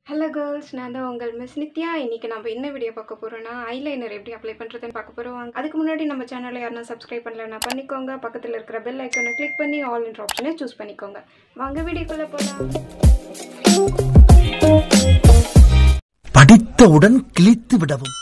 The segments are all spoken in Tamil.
ஹலோ கேர்ள்ஸ் நான் தான் உங்கள் மிஸ் நித்யா இன்றைக்கி நம்ம என்ன வீடியோ பார்க்க போகிறோன்னா ஐலைனர் எப்படி அப்ளை பண்ணுறதுன்னு பார்க்க போகிறோம் வாங்க அதுக்கு முன்னாடி நம்ம சேனலை யாருன்னா சப்ஸ்கிரைப் பண்ணலன்னா பண்ணிக்கோங்க பக்கத்தில் இருக்கிற பெல் ஐக்கனை கிளிக் பண்ணி ஆல் என்ற ஆப்ஷனை சூஸ் பண்ணிக்கோங்க வாங்க வீடியோக்குள்ளே போகலாம் படித்தவுடன் கிழித்து விடவும்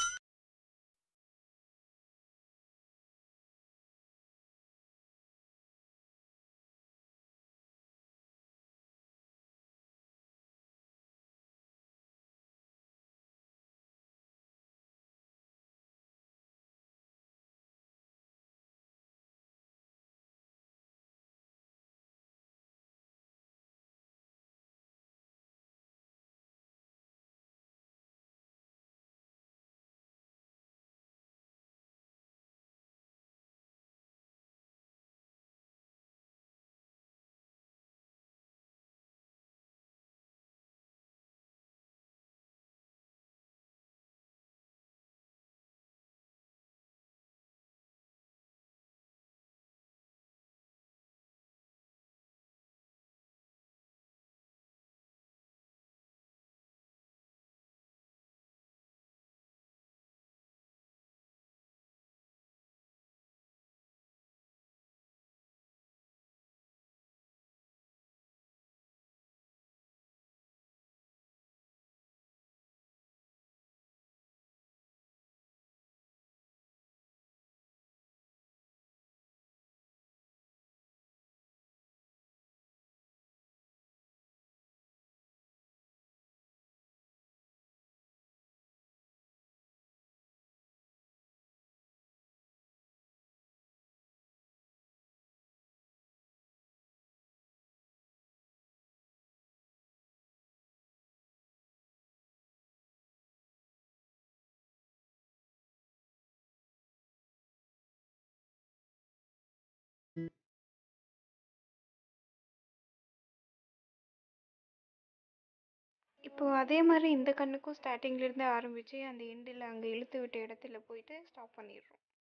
இப்போ அதே மாதிரி இந்த கண்ணுக்கும் ஸ்டார்டிங்லேருந்து ஆரம்பித்து அந்த எண்டில் அங்கே இழுத்து விட்ட இடத்துல போயிட்டு ஸ்டாப் பண்ணிடுறோம்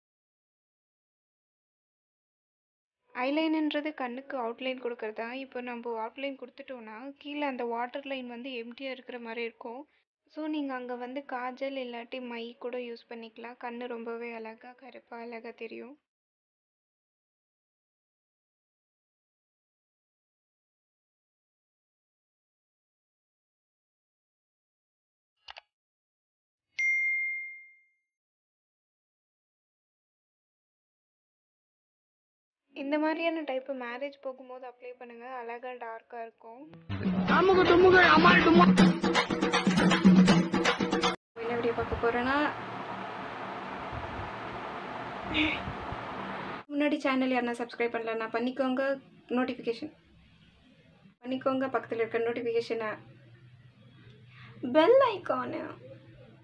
ஐலைன்ன்றது கண்ணுக்கு அவுட்லைன் கொடுக்கறது தான் இப்போ நம்ம அவுட்லைன் கொடுத்துட்டோன்னா கீழே அந்த வாட்டர் லைன் வந்து எம்டியாக இருக்கிற மாதிரி இருக்கும் ஸோ நீங்கள் அங்கே வந்து காஜல் இல்லாட்டி மை கூட யூஸ் பண்ணிக்கலாம் கண் ரொம்பவே அழகாக கருப்பாக அழகாக தெரியும் இந்த மாதிரியான டைப்பு மேரேஜ் போகும்போது அப்ளை பண்ணுங்கள் அழகாக டார்க்காக இருக்கும் என்ன வீடியோ பார்க்க போகிறேன்னா முன்னாடி சேனல் யாருன்னா சப்ஸ்கிரைப் பண்ணலன்னா பண்ணிக்கோங்க நோட்டிஃபிகேஷன் பண்ணிக்கோங்க பக்கத்தில் இருக்க நோட்டிஃபிகேஷனை பெல் ஐக்கானு